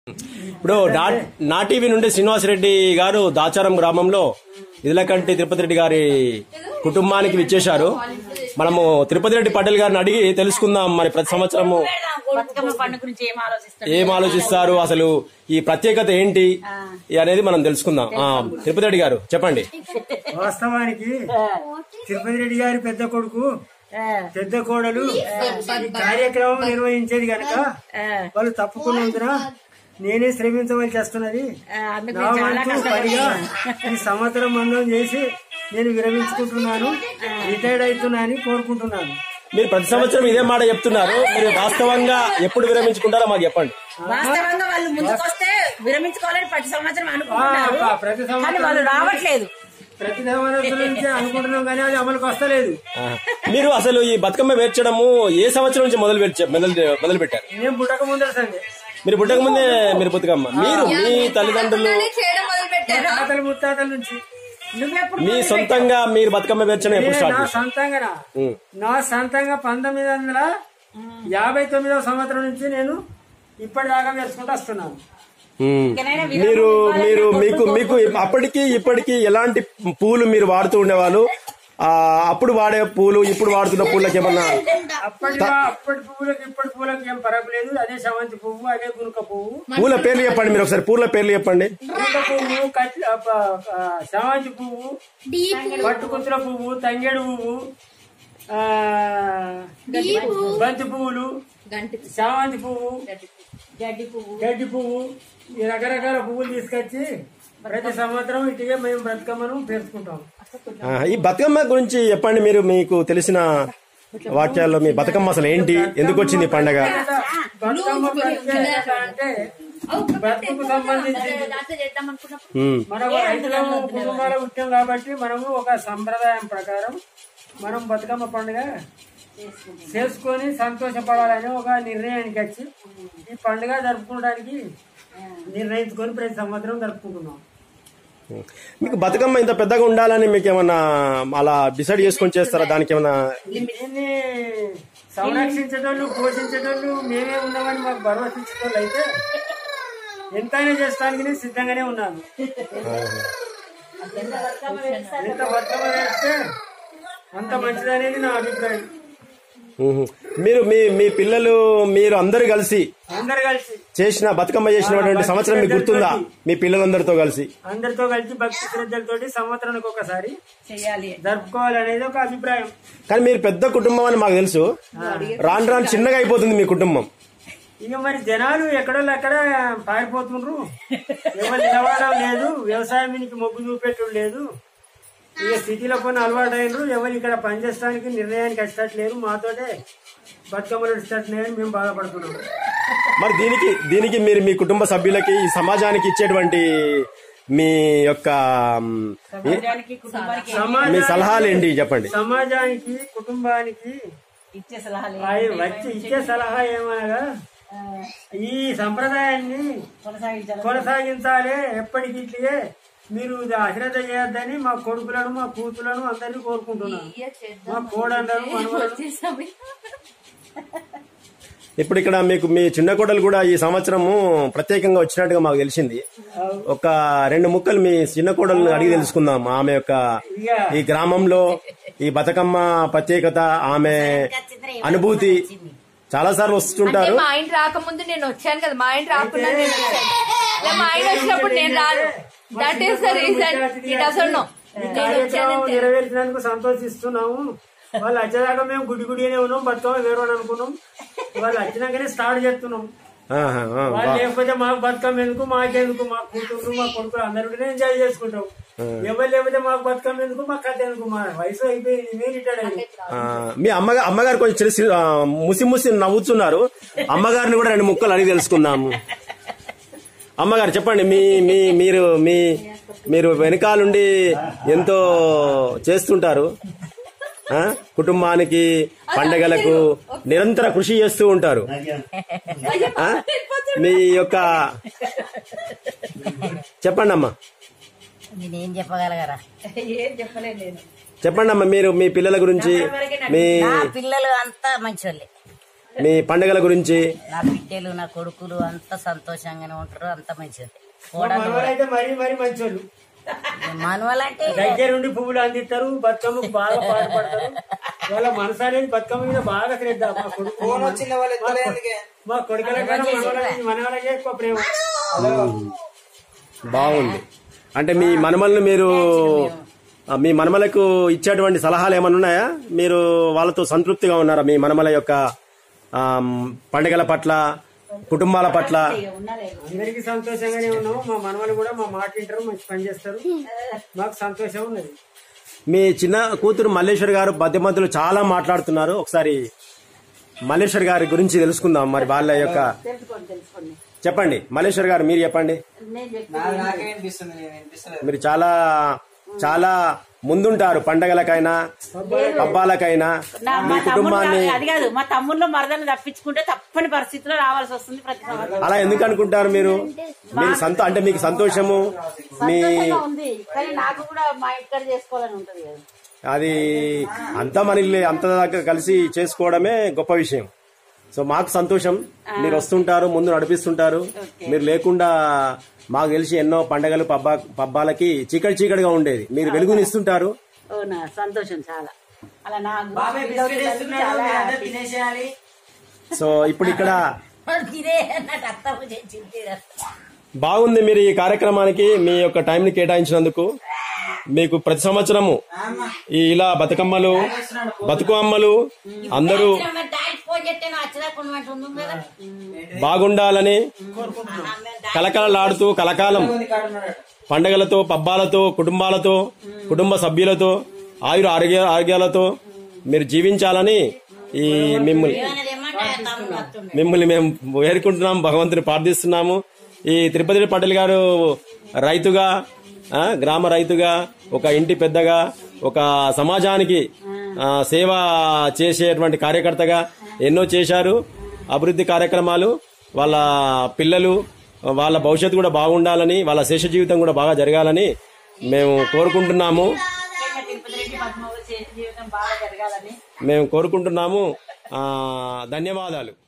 ఇప్పుడు నా- నా టీవీ నుండి శ్రీనివాసరెడ్డి గారు దాచారం గ్రామంలో ఇదిలకంటి తిరుపతి రెడ్డి గారి కుటుంబానికి విచ్చేశారు మనము తిరుపతి రెడ్డి పటేల్ గారిని అడిగి తెలుసుకుందాం మరి ప్రతి సంవత్సరము బతుకమ్మ పండుగ గురించి ఏం ఆలోచిస్తారు ఏం ఆలోచిస్తారు అసలు ఈ ప్రత్యేకత ఏంటి అనేది మనం తెలుసుకుందాం ఆ, తిరుపతి రెడ్డి గారు చెప్పండి వాస్తవానికి తిరుపతి రెడ్డి గారి పెద్ద కొడుకు పెద్ద కోడలు ఈ కార్యక్రమం నిర్వహించేది గనక వాళ్ళు తప్పుకున్నందున నేనే శ్రమించవలసి వస్తున్నది అందుకు నా వంతు పనిగా ఈ సంవత్సరం మందం చేసి నేను విరమించుకుంటున్నాను రిటైర్డ్ అవుతున్నా అని కోరుకుంటున్నాను మీరు ప్రతి సంవత్సరం ఇదే మాట చెప్తున్నారు మీరు వాస్తవంగా ఎప్పుడు విరమించుకుంటారో మాకు చెప్పండి వాస్తవంగా వాళ్ళు ముందుకొస్తే విరమించుకోవాలని ప్రతి సంవత్సరం అనుకుంటున్నారు ఆ, ప్రతి కానీ వాళ్ళు సంవత్సరం రావట్లేదు ప్రతి సంవత్సరం నుంచి అనుకుంటున్నాం కానీ అది అమలుకి వస్తలేదు ఆ, మీరు అసలు ఈ బతుకమ్మ పేర్చడము ఏ సంవత్సరం నుంచి మొదలు పెట్ట- మొదలు మొదలు పెట్టారు నేను పుట్టక ముందర సండే మీరు పుట్టక ముందే మీరు బతుకమ్మ మీరు మీ తల్లిదండ్రులు చేయడం మొదలు పెట్టారు తాతల ముత్తాతల నుంచి నువ్వెప్పుడు మీ సొంతంగా మీరు బతుకమ్మ పేర్చడం ఎప్పుడు నేను స్టార్ట్ నా చేశారు సొంతంగా నా- ఉం. నా సొంతంగా పంతొమ్మిది వందల యాభై తొమ్మిదవ సంవత్సరం నుంచి నేను ఇప్పటిదాకా నేర్చుకుంటూ వస్తున్నాను ఉం. ఇంకనైనా మీరు మీరు మీకు మీకు అప్పటికి ఇప్పటికి ఎలాంటి పూలు మీరు వాడుతూ ఉండేవాళ్ళు ఆ అప్పుడు వాడే పూలు ఇప్పుడు వాడుతున్న పూలకి ఏమన్నా అప్పటి అప్పటి పువ్వులకి ఇప్పటి పువ్వులకి ఏం పరకు లేదు అదే సవంతి పువ్వు అదే గునుక పువ్వు పూల పేర్లు చెప్పండి మీరు ఒకసారి పూల పేర్లు చెప్పండి గునుక పువ్వు కట్ ఆ, ప- ఆ, సవంతి పువ్వు పట్టుకుతుల పువ్వు తంగేడు పువ్వు ఆ, బంతి పువ్వులు చామంతి పువ్వు గడ్డి పువ్వు గడ్డి పువ్వు ఈ రకరకాల పువ్వులు తీసుకొచ్చి ప్రతి సంవత్సరం ఇటుగా మేము బ్రతకమ్మను పేర్చుకుంటాం ఆ, ఈ బతుకమ్మ గురించి చెప్పండి మీరు మీకు తెలిసిన వాక్యాల్లో మీ బతుకమ్మ అసలు ఏంటి ఎందుకు వచ్చింది ఈ పండగ బతుకమ్మ ప్రత్యేకత అంటే బతుకు సంబంధించి ఉం. మన రైతులము కుటుంబాల ముఖ్యం కాబట్టి మనము ఒక సంప్రదాయం ప్రకారం మనం బతుకమ్మ పండుగ చేసుకొని సంతోషపడాలని ఒక నిర్ణయానికి వచ్చి ఈ పండుగ జరుపుకోవడానికి నిర్ణయించుకొని ప్రతి సంవత్సరం జరుపుకుంటున్నాం మీకు బతుకమ్మ ఇంత పెద్దగా ఉండాలని మీకు ఏమన్నా అలా డిసైడ్ చేసుకొని చేస్తారా దానికి ఏమన్నా దీన్ని సంరక్షించేటోళ్ళు పోషించేటోళ్ళు మేమే ఉన్నామని మాకు భరోసా ఇచ్చేటోళ్ళు అయితే ఎంతైనా చేస్తానికి నేను సిద్ధంగానే ఉన్నాను ఎంత బతుకమ్మ వేస్తే అంత మంచిదనేది నా అభిప్రాయం ఉహు. మీరు మీ మీ పిల్లలు మీరు అందరు కలిసి అందరు కలిసి చేసిన బతుకమ్మ చేసినటువంటి సంవత్సరం మీకు గుర్తుందా మీ పిల్లలందరితో కలిసి అందరితో కలిసి భక్తి శ్రద్ధలతోటి సంవత్సరానికి ఒకసారి చెయ్యాలి జరుపుకోవాలనేది ఒక అభిప్రాయం కానీ మీరు పెద్ద కుటుంబం అని మాకు తెలుసు రాను రాను చిన్నగా అయిపోతుంది మీ కుటుంబం ఇక మరి జనాలు ఎక్కడోళ్ళు అక్కడ పారిపోతుండ్రు ఎవరు నిలబడడం లేదు వ్యవసాయానికి మొగ్గు చూపెట్టడం లేదు ఇక స్థితిలో కొన్ని అలవాటు అయినరు ఎవరు ఇక్కడ పనిచేయడానికి నిర్ణయానికి వచ్చేటట్లేరు మాతోటే బతుకమ్మలు వచ్చేటట్లేదని మేము బాధపడుతున్నాం మరి దీనికి దీనికి మీరు మీ కుటుంబ సభ్యులకి ఈ సమాజానికి ఇచ్చేటువంటి మీ యొక్క మ్, ఏ- సమాజానికి కుటుంబానికి మీ సమాజానికి సలహాలు ఏంటి చెప్పండి సమాజానికి కుటుంబానికి ఇచ్చే సలహాలు అవి వచ్చి ఇచ్చే సలహా ఏమనగా ఈ సంప్రదాయాన్ని కొనసాగించాలి కొనసాగించాలి ఎప్పటికి ఇట్లే మీరు ఇది అశ్రద్ధ చేయొద్దని మా కొడుకులను మా కూతులను అందరినీ కోరుకుంటున్నాను మా కోడళ్ళను మనవలను ఇప్పుడు ఇక్కడ మీకు మీ చిన్న కోడలు కూడా ఈ సంవత్సరము ప్రత్యేకంగా వచ్చినట్టుగా మాకు తెలిసింది ఒక రెండు ముక్కలు మీ చిన్న కోడలను అడిగి తెలుసుకుందాం ఆమె యొక్క ఇక ఈ గ్రామంలో ఈ బతుకమ్మ ప్రత్యేకత ఆమె అనుభూతి చాలా సార్లు వస్తుంటారు మా ఆయన రాకముందు నేను వచ్చాను కదా మా ఆయన రాకుండా నేను వచ్చాను ఇలా మా ఆయన వచ్చినప్పుడు నేను రాను that is the reason it doesn't know ఈ కార్యక్రమం నెరవేర్చినందుకు సంతోషిస్తున్నాము వాళ్ళు వచ్చేదాకా మేము గుడి గుడినే ఉన్నాం బతుకమ్మ వేరు అని అనుకున్నాం వాళ్ళు వచ్చినాకనే స్టార్ట్ చేస్తున్నాం ఆహా, ఆ, వాళ్ళు లేకపోతే మాకు బతుకమ్మ ఎందుకు మాకెందుకు మా కూతురు మా కొడుకులు అందరూ ఎంజాయ్ చేసుకుంటాం ఎవరు లేకపోతే మాకు బతుకమ్మ ఎందుకు మాకు కథ ఎందుకు మా వయసు అయిపోయింది మేము రిటైర్డ్ అయింది ఆ, మీ అమ్మగారు అమ్మగారు కొంచెం తెలిసి ఆ, ముసి ముసి నవ్వుతున్నారు అమ్మగారిని కూడా రెండు ముక్కలు అడిగి తెలుసుకుందాము అమ్మగారు చెప్పండి మీ మీ మీరు మీ మీరు వెనకాలండి ఎంతో చేస్తుంటారు ఆ? కుటుంబానికి పండగలకు నిరంతర కృషి చేస్తూ ఉంటారు ఆ? మీ యొక్క చెప్పండి అమ్మా నేనేం చెప్పగలగరా ఏం చెప్పలేదు నేను చెప్పండి అమ్మా మీరు మీ పిల్లల గురించి మీ నా పిల్లలు అంతా మంచోళ్ళే మీ పండుగల గురించి నా బిడ్డలు నా కొడుకులు అంత సంతోషంగానే ఉంటారు అంత మంచిది మా మనవలైతే మరీ మరీ మంచోళ్ళు మనవాళ్ళంటే దగ్గరుండి పువ్వులు అందిస్తారు బతుకమ్మకు బాగా పాటుపడతారు వాళ్ళ మనసు అనేది బతుకమ్మ మీద బాగా శ్రద్ధ మా కొడుకు మా కొడుకుల కన్నా మనవలకి మనవలకే ఎక్కువ ప్రేమ బాగుంది అంటే మీ మనమల్ని మీరు ఆ, మీ మనమలకు ఇచ్చేటువంటి సలహాలు ఏమైనా ఉన్నాయా మీరు వాళ్ళతో సంతృప్తిగా ఉన్నారా మీ మనమల యొక్క ఆమ్, పండుగల పట్ల కుటుంబాల పట్ల అందరికీ సంతోషంగానే ఉన్నాము మా మనవలు కూడా మా మాట వింటారు మంచి పని చేస్తారు మాకు సంతోషం ఉన్నది మీ చిన్న కూతురు మల్లేశ్వర్ గారు మధ్య మధ్యలో చాలా మాట్లాడుతున్నారు ఒకసారి మల్లేశ్వర్ గారి గురించి తెలుసుకుందాం మరి వాళ్ళ యొక్క చెప్పండి మల్లేశ్వర్ గారు మీరు చెప్పండి మీరు చాలా చాలా ముందుంటారు పండగలకైనా పబ్బాలకైనా నా- మీ మా తమ్ముడు కుటుంబాన్ని కాదు, అది కాదు మా తమ్ముళ్ళు మరదలు తప్పించుకుంటే తప్పని పరిస్థితిలో రావాల్సి వస్తుంది ప్రతి సంవత్సరం అలా ఎందుకు అనుకుంటారు మీరు మీరు సంతో అంటే మీకు సంతోషము మీ సంతోషంగా ఉంది కానీ నాకు కూడా మా ఇక్కడ చేసుకోవాలని ఉంటది కదా అది అంతా మన ఇల్లే అంత దాకా కలిసి చేసుకోవడమే గొప్ప విషయం సో మాకు సంతోషం మీరు వస్తుంటారు ముందు నడిపిస్తుంటారు మీరు లేకుండా మాకు తెలిసి ఎన్నో పండగలు పబ్బా పబ్బాలకి చీకటి చీకటిగా ఉండేది మీరు వెలుగునిస్తుంటారు అవునా సంతోషం చాలా అలా నాకు సో ఇప్పుడు ఇక్కడ తినే నాకు అర్థం చేసింది బాగుంది మీరు ఈ కార్యక్రమానికి మీ యొక్క టైంని కేటాయించినందుకు మీకు ప్రతి సంవత్సరము ఈ ఇలా బతుకమ్మలు బతుకు అమ్మలు అందరూ ఫోన్ చెప్తే నా వచ్చినా ఉంది కదా బాగుండాలని కలకలలాడుతూ కలకాలం పండగలతో పబ్బాలతో కుటుంబాలతో కుటుంబ సభ్యులతో ఆయుర ఆరోగ్య ఆరోగ్యాలతో మీరు జీవించాలని ఈ మిమ్మల్ని మిమ్మల్ని మేము వేడుకుంటున్నాం భగవంతుని ప్రార్థిస్తున్నాము ఈ తిరుపతి పటేల్ గారు రైతుగా ఆ, గ్రామ రైతుగా ఒక ఇంటి పెద్దగా ఒక సమాజానికి ఆ, సేవ చేసేటువంటి కార్యకర్తగా ఎన్నో చేశారు అభివృద్ధి కార్యక్రమాలు వాళ్ళ పిల్లలు వాళ్ళ భవిష్యత్తు కూడా బాగుండాలని వాళ్ళ శేష జీవితం కూడా బాగా జరగాలని మేము కోరుకుంటున్నాము తిరుపతి రెడ్డి పద్మవ్వ చేసిన జీవితం బాగా జరగాలని మేము కోరుకుంటున్నాము ఆ, ధన్యవాదాలు